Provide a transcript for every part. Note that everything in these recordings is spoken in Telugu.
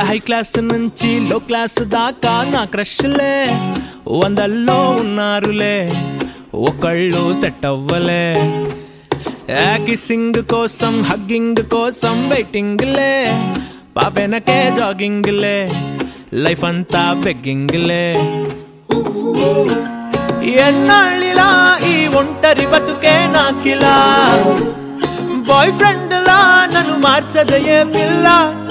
హై క్లాస్ నుంచి లో క్లాస్ దాకా నా క్రష్లే వందల్లో ఉన్నారులే ఒకళ్ళు సెట్ అవ్వలే కిస్సింగ్ కోసం హగ్గింగ్ కోసం వెయిటింగ్లే పాపెనకే జాగింగ్లే లైఫ్ అంతా బెగ్గింగ్లే ఎన్నాళ్ళిలా ఈ ఒంటరి బతుకే నాకిలా బాయ్ ఫ్రెండ్ లా నన్ను మార్చదయే పిల్ల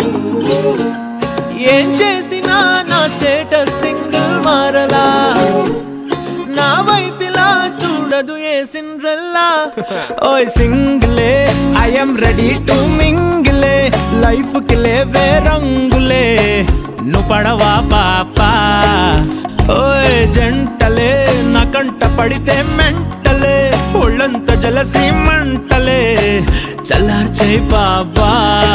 ఏం చేసినా నా స్టేటస్ సింగిల్ మారలా నా వైపిలా చూడదు ఏ సిండ్రెల్లా ఓయ్ సింగిలే ఐఎమ్ రెడీ టు మింగిలే లైఫ్ కి లేవే రంగులే నువ్వు పడవా పాపా ఓయ్ జంటలే నా కంట పడితే మెంటలే ఒళ్ళంత జలసి మంటలే చల్లార్చే బాబా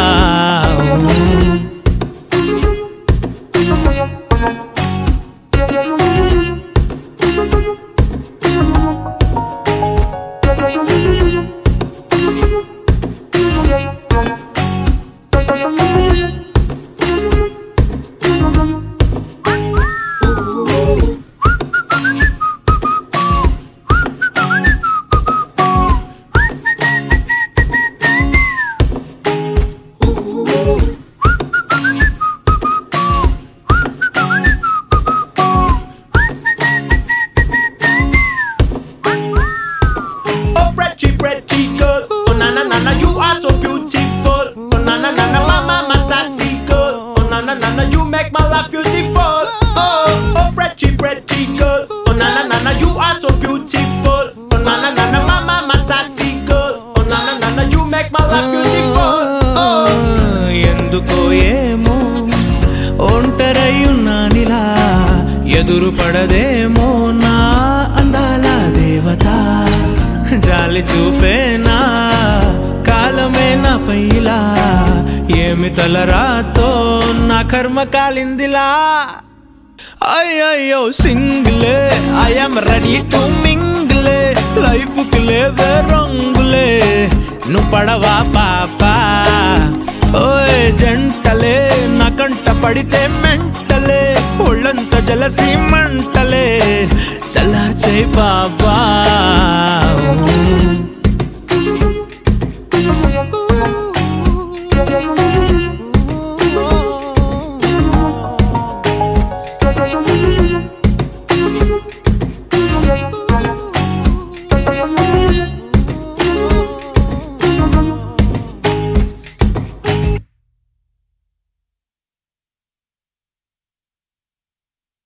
Oh, pretty, pretty girl. Oh, na na na na, you are so beautiful. Oh, na na na na, mama, my sassy girl. Oh, na na na na, you make my life beautiful. Oh, oh, pretty, pretty girl. Oh, na na na na, you are so beautiful. Oh, na na na na, mama, my sassy girl. Oh, na na na na, you make my life beautiful. Oh. ఎందుకో ఏమో ఒంటరయ్యున్నానిలా ఎదురు పడదేమో నా అందాల దేవత జాలి చూపేనా కాలమే నా పైలా ఏమి తలరాతో నా కర్మ కాలిందిలా అయ్యయ్యో సింగిలే ఐఎమ్ రెడీ టు మింగిలే లైఫ్ కి లేవే రంగులే నువ్వు పడవా పాపా ఓయ్ జంటలే నా కంట పడితే మెంటలే ఒళ్ళంత జలసి మంటలే చల్లార్చే బాబా